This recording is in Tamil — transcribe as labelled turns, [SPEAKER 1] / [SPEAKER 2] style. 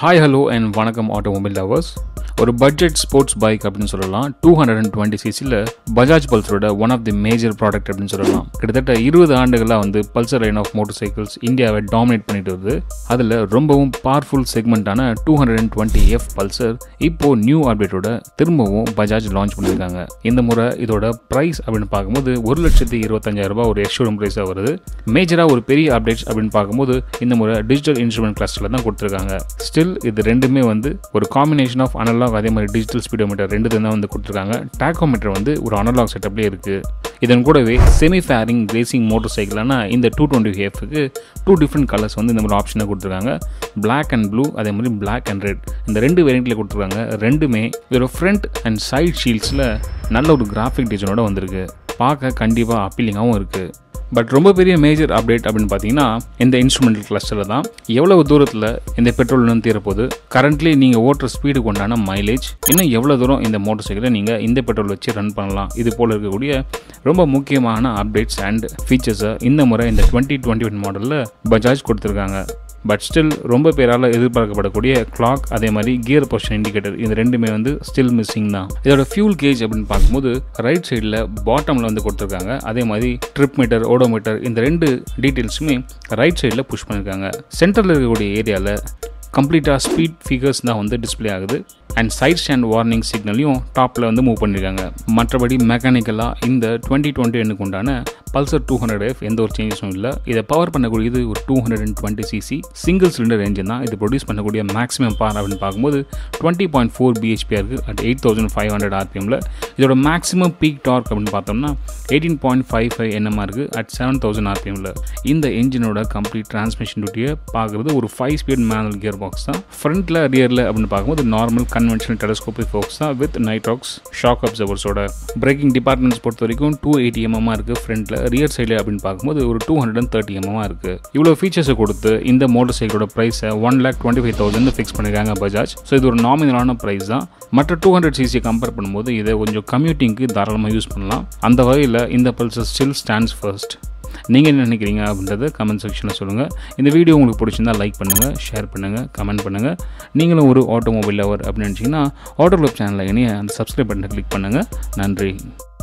[SPEAKER 1] ஹாய் ஹலோ அண்ட் வணக்கம் ஆட்டோமொபைல் லவர்ஸ் ஒரு பட்ஜெட் ஸ்போர்ட்ஸ் பைக் அப்படின்னு சொல்லலாம் டூ ஹண்ட்ரட் அண்ட் டுவெண்ட்டி சிசியில் பஜாஜ் பல்சரோட one of the major product அப்படின்னு சொல்லலாம் கிட்டத்தட்ட இருபது ஆண்டுகளாக வந்து Pulsar line of motorcycles இந்தியாவை டாமினேட் பண்ணிட்டு வருது அதில் ரொம்பவும் பவர்ஃபுல் செக்மெண்ட்டான two hundred and twenty F Pulsar இப்போ நியூ அப்டேட்டோட திரும்பவும் பஜாஜ் லான்ச் பண்ணியிருக்காங்க இந்த முறை இதோட ப்ரைஸ் அப்படின்னு பார்க்கும்போது ஒரு லட்சத்தி இருபத்தஞ்சாயிரம் ரூபாய் ஒரு எக்ஸ்ஷோரூம் ப்ரைஸாக வருது மேஜராக ஒரு பெரிய அப்டேட்ஸ் அப்படின்னு பார்க்கும்போது இந்த முறை டிஜிட்டல் இன்ஸ்ட்ருமெண்ட் கிளஸ்டரில் தான் கொடுத்துருக்காங்க ஸ்டில் இது ரெண்டுமே வந்து ஒரு காம்பினேஷன் ஆஃப் அனலாக் அதே மாதிரி டிஜிட்டல் ஸ்பீடோமீட்டர் ரெண்டு தான் வந்து கொடுத்துருக்காங்க டேக்கோமீட்டர் வந்து ஒரு அனலாக் செட்டப்லேயே இருக்குது இதன் கூடவே செமி ஃபேரிங் ரேசிங் மோட்டர் சைக்கிள்னா இந்த டூ டுவெண்ட்டி எஃப்க்கு டூ டிஃப்ரெண்ட் கலர்ஸ் வந்து இந்த மாதிரி ஆப்ஷனை கொடுத்துருக்காங்க பிளாக் அண்ட் ப்ளூ அதே மாதிரி பிளாக் அண்ட் ரெட் இந்த ரெண்டு வேரியண்ட்டில் கொடுத்துருக்காங்க ரெண்டுமே இதோட ஃப்ரண்ட் அண்ட் சைட் ஷீல்ட்ஸில் நல்ல ஒரு கிராஃபிக் டிசைனோட வந்திருக்கு பார்க்க கண்டிப்பாக அப்பீலிங்காகவும் இருக்குது பட் ரொம்ப பெரிய மேஜர் அப்டேட் அப்படின்னு பார்த்தீங்கன்னா இந்த இன்ஸ்ட்ருமெண்டல் கிளஸ்டரில் தான் எவ்வளவு தூரத்தில் இந்த பெட்ரோல் இன்னும் தீரப்போகுது கரண்ட்லி நீங்கள் ஓட்டுற ஸ்பீடுக்கு உண்டான மைலேஜ் இன்னும் எவ்வளோ தூரம் இந்த மோட்டர் சைக்கிளை நீங்கள் இந்த பெட்ரோல் வச்சு ரன் பண்ணலாம் இது போல் இருக்கக்கூடிய ரொம்ப முக்கியமான அப்டேட்ஸ் அண்ட் ஃபீச்சர்ஸை இந்த முறை இந்த டுவெண்ட்டி டுவெண்ட்டி ஒன் மாடலில் பஜாஜ் கொடுத்துருக்காங்க பட் ஸ்டில் ரொம்ப பேரால் எதிர்பார்க்கப்படக்கூடிய கிளாக் அதே மாதிரி கியர் பொசிஷன் இண்டிகேட்டர் இது ரெண்டுமே வந்து ஸ்டில் மிஸ்ஸிங் தான் இதோட ஃபியூல் கேஜ் அப்படின்னு பார்க்கும்போது ரைட் சைடில் பாட்டமில் வந்து கொடுத்துருக்காங்க அதே மாதிரி ட்ரிப் மீட்டர் ஓடோமீட்டர் இந்த ரெண்டு டீட்டெயில்ஸுமே ரைட் சைடில் புஷ் பண்ணியிருக்காங்க சென்டரில் இருக்கக்கூடிய ஏரியாவில் கம்ப்ளீட்டாக ஸ்பீட் ஃபிகர்ஸ் தான் வந்து டிஸ்பிளே ஆகுது அண்ட் சைட் ஸ்டாண்ட் வார்னிங் சிக்னலையும் டாப்பில் வந்து மூவ் பண்ணியிருக்காங்க மற்றபடி மெக்கானிக்கலாக இந்த டுவெண்ட்டி டுவெண்ட்டி எனக்கு உண்டான பல்சர் டூ ஹண்ட்ரட் எஃப் எந்த ஒரு சேஞ்சஸும் இல்லை இதை பவர் பண்ணக்கூடியது ஒரு two hundred and twenty CC single cylinder engine தான் இது ப்ரொடியூஸ் பண்ணக்கூடிய மேக்ஸிமம் பார் அப்படின்னு பார்க்கும்போது டுவெண்ட்டி பாயிண்ட் ஃபோர் பிஹெச்பியாக இருக்குது at eight thousand five hundred ஆர்பிஎம்மில் இதோட மேக்ஸிமம் பீக் டார்க் அப்படின்னு பார்த்தோம்னா எயிட்டீன் பாயிண்ட் ஃபைவ் ஃபைவ் என்னமாக இருக்குது அட் செவன் தௌசண்ட் ஆர்பிஎம்மில் இந்த என்ஜினோட கம்ப்ளீட் டிரான்ஸ்மிஷன் டியூட்டியை பார்க்குறது ஒரு five speed manual gear box தான் ஃப்ரண்ட்டில் ரியரில் அப்படின்னு பார்க்கும்போது நார்மல் கன்வென்ஷனல் டெலஸ்கோபிக் ஃபோக்ஸ் தான் வித் நைட்ராக்ஸ் ஷாக் அப்சர்வர்ஸோட பிரேக்கிங் டிபார்ட்மெண்ட்ஸ் பொறுத்த வரைக்கும் டூ எயிட்டி எம்எம்மாக இருக்குது ஃப்ரண்ட்டில் ரியர் சைடில் அப்படின்னு பார்க்கும்போது ஒரு டூ ஹண்ட்ரட் அண்ட் தேர்ட்டி எம்எம்மாக இருக்குது இவ்வளோ ஃபீச்சர்ஸை கொடுத்து இந்த மோட்டர் சைக்கிளோட ப்ரைஸை one lakh twenty five thousand fix பண்ணியிருக்காங்க பஜாஜ் ஸோ இது ஒரு நாமினலான ப்ரைஸ் தான் மற்ற டூ ஹண்ட்ரட் சிசியை கம்பேர் பண்ணும்போது இதை கொஞ்சம் கம்யூட்டிங்க்கு தாராளமாக யூஸ் பண்ணலாம் அந்த வகையில் இந்த பல்சர் ஸ்டில் ஸ்டாண்ட்ஸ் ஃபர்ஸ்ட் நீங்கள் என்ன நினைக்கிறீங்க அப்படின்றத கமெண்ட் செக்ஷனில் சொல்லுங்கள் இந்த வீடியோ உங்களுக்கு பிடிச்சிருந்தா லைக் பண்ணுங்கள் ஷேர் பண்ணுங்கள் கமெண்ட் பண்ணுங்கள் நீங்களும் ஒரு ஆட்டோமொபைல் லவர் அப்படின்னு நினச்சிங்கன்னா ஆட்டோ கிளப் சேனலில் இணைய அந்த சப்ஸ்கிரைப் பட்டனை கிளிக் பண்ணுங்கள் நன்றி